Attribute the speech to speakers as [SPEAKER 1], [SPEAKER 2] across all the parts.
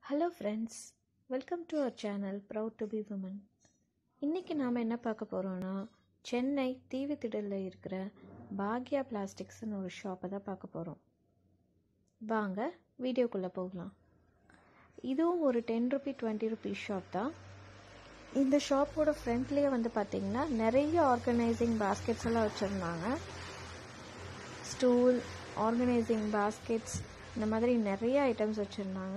[SPEAKER 1] hello friends welcome to our channel proud to be woman இன்றைக்கி நாம் என்ன பார்க்க போகிறோன்னா சென்னை தீவுத்திடலில் இருக்கிற பாக்யா பிளாஸ்டிக்ஸ்னு ஒரு ஷாப்பை தான் பார்க்க போகிறோம் வாங்க வீடியோக்குள்ளே போகலாம் இதுவும் ஒரு ten rupee twenty rupee shop தான் இந்த ஷாப்போட ஃப்ரண்ட்லேயே வந்து பார்த்திங்கன்னா நிறைய ஆர்கனைசிங் பாஸ்கெட்ஸ் எல்லாம் வச்சுருந்தாங்க ஸ்டூல் ஆர்கனைசிங் பாஸ்கெட்ஸ் இந்த மாதிரி நிறைய ஐட்டம்ஸ் வச்சுருந்தாங்க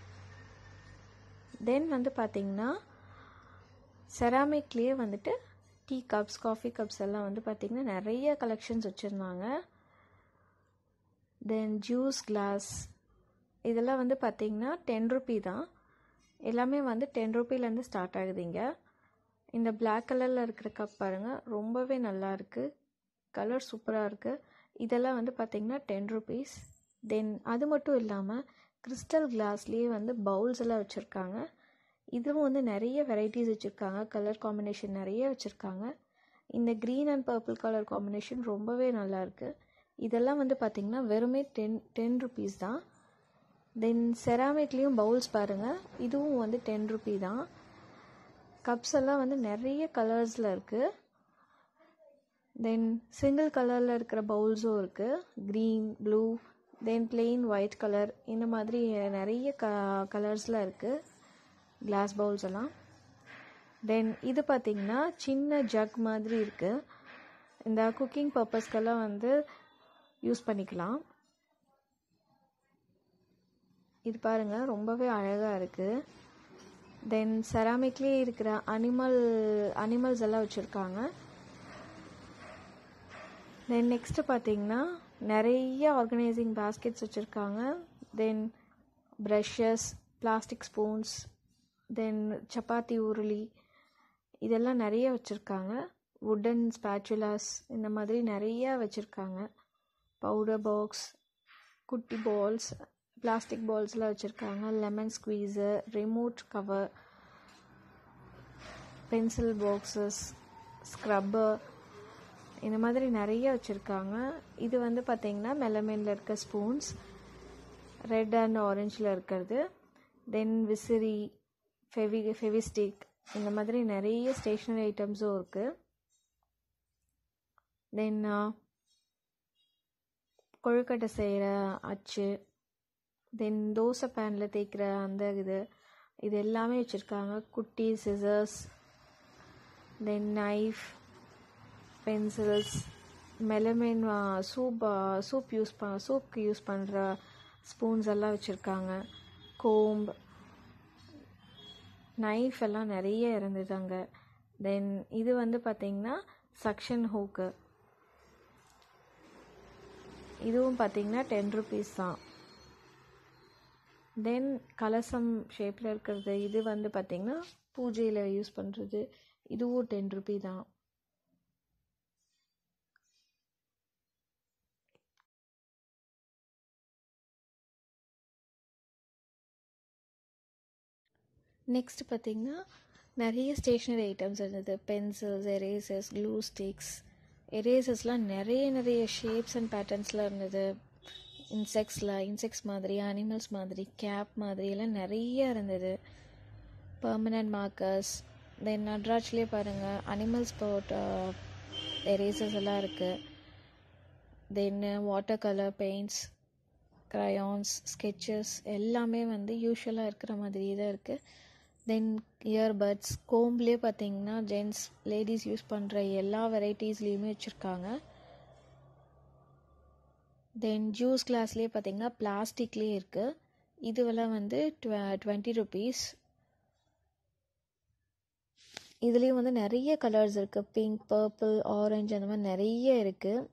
[SPEAKER 1] தென் வந்து பார்த்திங்கன்னா செராமிக்லேயே வந்துட்டு டீ கப்ஸ் காஃபி கப்ஸ் எல்லாம் வந்து பார்த்திங்கன்னா நிறைய கலெக்ஷன்ஸ் வச்சுருந்தாங்க தென் ஜூஸ் கிளாஸ் இதெல்லாம் வந்து பார்த்திங்கன்னா டென் ருபி தான் எல்லாமே வந்து டென் ருபிலேருந்து ஸ்டார்ட் ஆகுதுங்க இந்த பிளாக் கலரில் இருக்கிற கப் பாருங்கள் ரொம்பவே நல்லா இருக்குது கலர் சூப்பராக இருக்குது இதெல்லாம் வந்து பார்த்திங்கன்னா டென் ருபீஸ் தென் அது மட்டும் இல்லாமல் கிறிஸ்டல் கிளாஸ்லேயே வந்து பவுல்ஸ் எல்லாம் வச்சுருக்காங்க இதுவும் வந்து நிறைய வெரைட்டிஸ் வச்சுருக்காங்க கலர் காம்பினேஷன் நிறைய வச்சுருக்காங்க இந்த green and purple colour combination ரொம்பவே நல்லாயிருக்கு இதெல்லாம் வந்து பார்த்திங்கன்னா வெறுமே டென் டென் ருபீஸ் தான் தென் செராமிக்லேயும் பவுல்ஸ் பாருங்கள் இதுவும் வந்து டென் ருபி தான் கப்ஸ் எல்லாம் வந்து நிறைய கலர்ஸில் இருக்குது தென் சிங்கிள் கலரில் இருக்கிற பவுல்ஸும் இருக்குது green blue then plain white colour இந்த மாதிரி நிறைய க கலர்ஸில் இருக்குது கிளாஸ் பவுல்ஸ் எல்லாம் தென் இது பார்த்திங்கன்னா சின்ன ஜக் மாதிரி இருக்குது இந்த குக்கிங் பர்பஸ்க்கெல்லாம் வந்து யூஸ் பண்ணிக்கலாம் இது பாருங்கள் ரொம்பவே அழகாக இருக்குது தென் செராமிக்லேயே இருக்கிற அனிமல் அனிமல்ஸ் எல்லாம் வச்சுருக்காங்க தென் நெக்ஸ்ட்டு பார்த்தீங்கன்னா நிறைய ஆர்கனைசிங் பாஸ்கெட்ஸ் வச்சுருக்காங்க then brushes plastic spoons then chapati உருளி இதெல்லாம் நிறைய வச்சுருக்காங்க வுட்டன் ஸ்பேச்சுலாஸ் இந்த மாதிரி நிறைய வச்சுருக்காங்க பவுடர் பாக்ஸ் குட்டி பால்ஸ் பிளாஸ்டிக் பால்ஸ்லாம் வச்சுருக்காங்க lemon squeeze remote cover pencil boxes scrubber இந்த மாதிரி நிறைய வச்சுருக்காங்க இது வந்து பார்த்திங்கன்னா மெலமேனில் இருக்க ஸ்பூன்ஸ் ரெட் அண்ட் ஆரஞ்சில் இருக்கிறது தென் விசிறி ஃபெவி ஃபெவிஸ்டிக் இந்த மாதிரி நிறைய ஸ்டேஷ்னரி ஐட்டம்ஸும் இருக்குது தென் கொழுக்கட்டை செய்கிற அச்சு தென் தோசை பேனில் தேய்க்கிற அந்த இது இது எல்லாமே வச்சுருக்காங்க குட்டி scissors then knife pencils melamine soup soup use ப சூப்க்கு யூஸ் பண்ணுற ஸ்பூன்ஸ் எல்லாம் வச்சுருக்காங்க கோம்ப் நைஃப் எல்லாம் நிறைய இருந்தது அங்கே தென் இது வந்து பார்த்திங்கன்னா சக்ஷன் ஹூக்கு இதுவும் பார்த்திங்கன்னா டென் ருபீஸ் தான் தென் கலசம் ஷேப்பில் இருக்கிறது இது வந்து பார்த்திங்கன்னா பூஜையில் யூஸ் பண்ணுறது இதுவும் டென் ருபி தான் நெக்ஸ்ட் பார்த்திங்கன்னா நிறைய ஸ்டேஷ்னரி ஐட்டம்ஸ் இருந்தது பென்சில்ஸ் எரேசர்ஸ் க்ளூ ஸ்டிக்ஸ் எரேசர்ஸ்லாம் நிறைய நிறைய ஷேப்ஸ் அண்ட் பேட்டர்ன்ஸ்லாம் இருந்தது இன்செக்ட்ஸில் இன்செக்ட்ஸ் மாதிரி அனிமல்ஸ் மாதிரி கேப் மாதிரி எல்லாம் நிறைய இருந்தது பர்மனண்ட் மார்க்கர்ஸ் தென் நட்ராஜ்லேயே பாருங்கள் அனிமல்ஸ் போட்ட எரேசர்ஸ் எல்லாம் இருக்குது then water colour paints crayons sketches எல்லாமே வந்து யூஸ்வலாக இருக்கிற மாதிரி தான் இருக்குது தென் இயர்பட்ஸ் கோம்ப்லேயே பார்த்தீங்கன்னா ஜென்ட்ஸ் லேடிஸ் யூஸ் பண்ணுற எல்லா வெரைட்டிஸ்லேயுமே வச்சுருக்காங்க தென் ஜூஸ் கிளாஸ்லேயே பார்த்தீங்கன்னா பிளாஸ்டிக்லேயே இருக்குது இதுவெல்லாம் வந்து டுவ டுவெண்ட்டி ருபீஸ் இதுலேயும் வந்து நிறைய கலர்ஸ் இருக்குது பிங்க் பர்பிள் ஆரஞ்சு அந்த மாதிரி நிறைய இருக்குது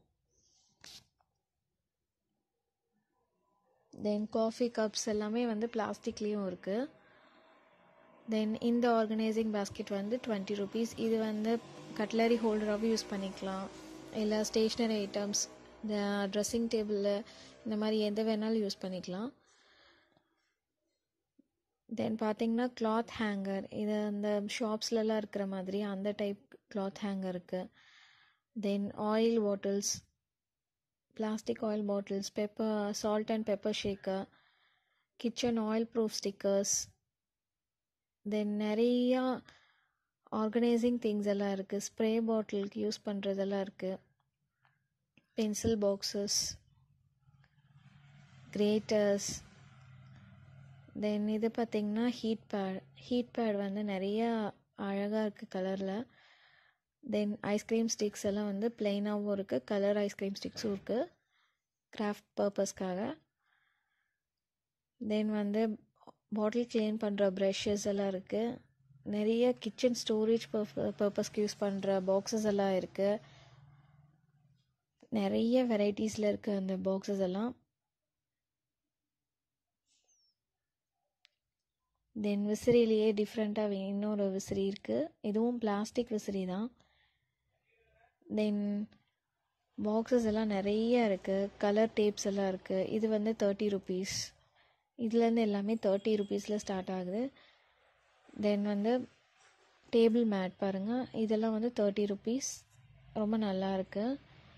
[SPEAKER 1] தென் காஃபி கப்ஸ் எல்லாமே வந்து பிளாஸ்டிக்லேயும் இருக்குது தென் இந்த ஆர்கனைசிங் பேஸ்கெட் வந்து டுவெண்ட்டி ருபீஸ் இது வந்து கட்லரி ஹோல்டராகவும் யூஸ் பண்ணிக்கலாம் இல்லை ஸ்டேஷ்னரி ஐட்டம்ஸ் இந்த ட்ரெஸ்ஸிங் டேபிளில் இந்த மாதிரி எந்த வேணாலும் யூஸ் பண்ணிக்கலாம் தென் பார்த்தீங்கன்னா கிளாத் ஹேங்கர் இது அந்த ஷாப்ஸ்லலாம் இருக்கிற மாதிரி அந்த டைப் கிளாத் ஹேங்கர் இருக்குது then oil bottles plastic oil bottles pepper salt and pepper shaker kitchen oil proof stickers then நிறையா ஆர்கனைசிங் திங்ஸ் எல்லாம் இருக்குது ஸ்ப்ரே பாட்டிலுக்கு யூஸ் பண்ணுறதெல்லாம் இருக்குது பென்சில் பாக்ஸஸ் கிரேட்டர்ஸ் தென் இது பார்த்திங்கன்னா ஹீட் பேட் ஹீட் பேட் வந்து நிறையா அழகாக இருக்குது கலரில் தென் ஐஸ்கிரீம் ஸ்டிக்ஸ் எல்லாம் வந்து ப்ளெயினாகவும் இருக்குது கலர் ஐஸ்கிரீம் ஸ்டிக்ஸும் இருக்குது கிராஃப்ட் பர்பஸ்க்காக தென் வந்து பாட்டில் க்ளீன் பண்ணுற ப்ரஷஸ் எல்லாம் இருக்குது நிறைய கிச்சன் ஸ்டோரேஜ் பர்பஸ்க்கு யூஸ் பண்ணுற பாக்ஸஸ் எல்லாம் இருக்குது நிறைய வெரைட்டிஸில் இருக்குது அந்த பாக்ஸஸ் எல்லாம் தென் விசிறிலேயே டிஃப்ரெண்ட்டாக இன்னொரு விசிறி இருக்குது இதுவும் பிளாஸ்டிக் விசிறி தான் தென் பாக்ஸஸ் எல்லாம் நிறைய இருக்குது கலர் டேப்ஸ் எல்லாம் இருக்குது இது வந்து தேர்ட்டி ருபீஸ் இதுலேருந்து எல்லாமே தேர்ட்டி ருபீஸில் ஸ்டார்ட் ஆகுது தென் வந்து டேபிள் மேட் பாருங்கள் இதெல்லாம் வந்து தேர்ட்டி ருபீஸ் ரொம்ப நல்லா இருக்குது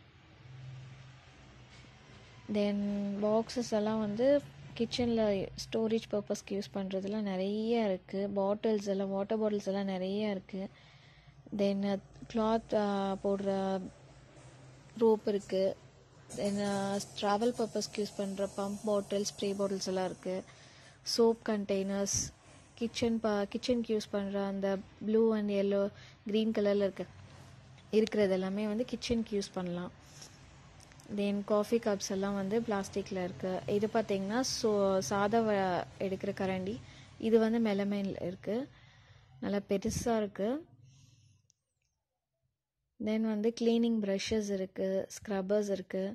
[SPEAKER 1] தென் பாக்ஸஸ் எல்லாம் வந்து கிச்சனில் ஸ்டோரேஜ் பர்பஸ்க்கு யூஸ் பண்ணுறதுலாம் நிறைய இருக்குது பாட்டில்ஸ் எல்லாம் வாட்டர் பாட்டில்ஸ் எல்லாம் நிறைய இருக்குது தென் கிளாத் போடுற ரோப் இருக்குது தென் ட்ராவல் பர்பஸ்க்கு யூஸ் பண்ணுற பம்ப் பாட்டில்ஸ் ஸ்ப்ரே பாட்டில்ஸ் எல்லாம் இருக்குது சோப் கண்டெய்னர்ஸ் கிச்சன் பா கிச்சனுக்கு யூஸ் பண்ணுற அந்த ப்ளூ அண்ட் எல்லோ க்ரீன் கலரில் இருக்க இருக்கிறது எல்லாமே வந்து கிச்சனுக்கு யூஸ் பண்ணலாம் தென் காஃபி கப்ஸ் எல்லாம் வந்து பிளாஸ்டிக்கில் இருக்குது இது பார்த்திங்கன்னா சோ சாதம் எடுக்கிற கரண்டி இது வந்து மெலமைனில் இருக்குது நல்லா பெருசாக இருக்குது தென் வந்து க்ளீனிங் ப்ரஷஸ் இருக்குது ஸ்க்ரப்பர்ஸ் இருக்குது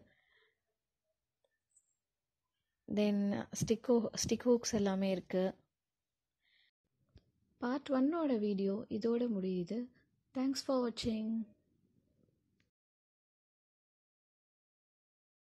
[SPEAKER 1] தென் ஸ்டிக் ஸ்டிக் ஹூக்ஸ் எல்லாமே இருக்குது பார்ட் ஒன்னோட வீடியோ இதோட முடியுது தேங்க்ஸ் ஃபார் வாட்சிங்